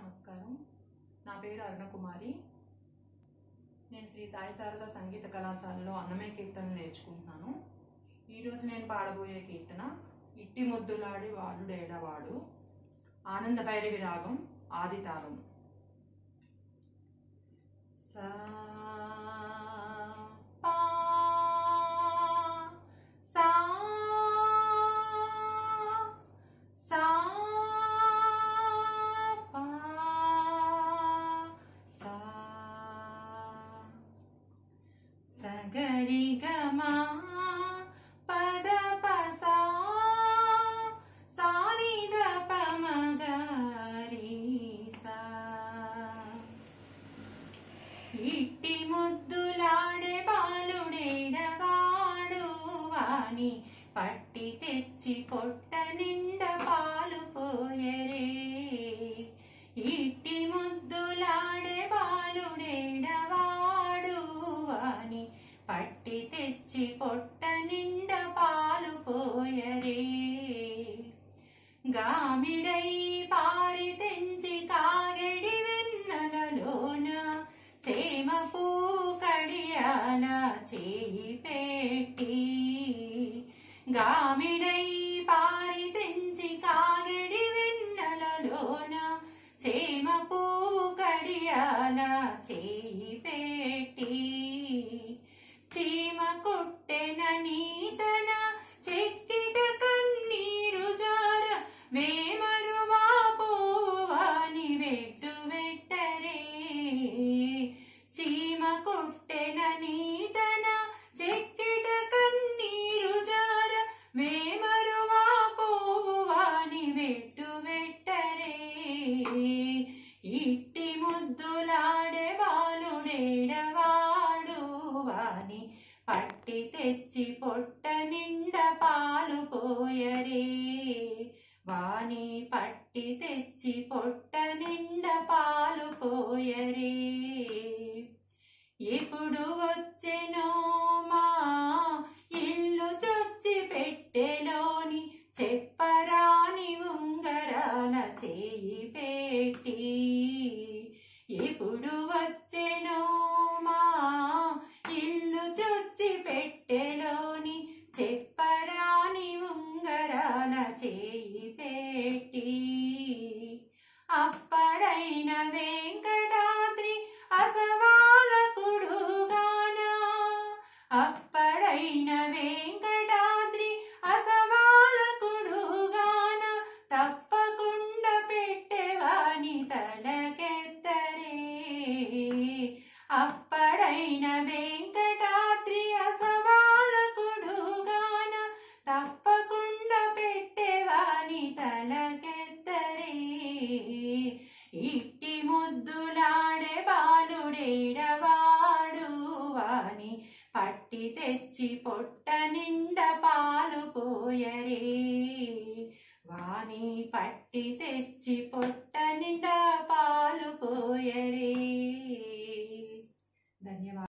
నమస్కారం నా పేరు అరుణకుమారి నేను శ్రీ సాయి శారద సంగీత కళాశాలలో అన్నమయ్య కీర్తనలు నేర్చుకుంటున్నాను ఈరోజు నేను పాడబోయే కీర్తన ఇట్టి ముద్దులాడి వాడు ఆనంద భైరవి రాగం ఆది తాళం సా పా సా సా పా సా సగరి గమా పద పసా సాని ద పమగరి సా ఇట్టి ముద్దులాడే బాలుడేడవాడు వాణి పట్టి తెచ్చి పొట్ట నిండ పాలు పోయరే ఇట్టి ముద్దులాడే బాలుడేడవాడు వాణి పట్టి తెచ్చి పొట్ట నిండ పాలు పోయరే గామిడై పారి తెంచి కాగడి వెన్నెలలోన చేమ పూ కడియాల చేయి పెట్టి గామిడై పారి తెంచి కాగడి వెన్నెలలోన చేమ పూ కడియాల చేయి పెట్టి చీమ కొట్టెన నీతన చెక్కిట కన్నీరు జార వేమరువా పోవాని వెట్టు వెట్టరే చీమ కొట్టెన నీతన చెక్కిట కన్నీరు జార వేమరువా పోవాని వెట్టు వెట్టరే ఇట్టి ముద్దులాడే బాలుడేడవాడు వాని పట్టి తెచ్చి పొట్ట నిండ పాలు పోయరే వాని పట్టి తెచ్చి పొట్ట నిండ పాలు పోయరే ఎప్పుడు వచ్చెనో మా ఇల్లు చొచ్చి పెట్టెలోని చెప్పరాని ఉంగరాల చేయి పెట్టి ఎప్పుడు వచ్చెనో మా ఇల్లు చొచ్చి పెట్టెలోని చెప్పరాని ఉంగరాల చేయి పెట్టి అప్పడైన వెంకటాద్రి అసవాలకుడుగాన అప్పడైన వెంకటాద్రి అసవాలకుడుగాన తప్పకుండా పెట్టేవాని తలకెత్తరే అప్పడైన వెంకటాద్రి అసవాలకుడుగాన తప్పకుండా పెట్టేవాని తలకెత్తరే ఇట్టి ముద్దులాడే బాలుడేడవాడు వాని పట్టి తెచ్చి పొట్ట నిండ పాలు పోయరే వాని పట్టి తెచ్చి పొట్ట నిండా పాలు పోయరే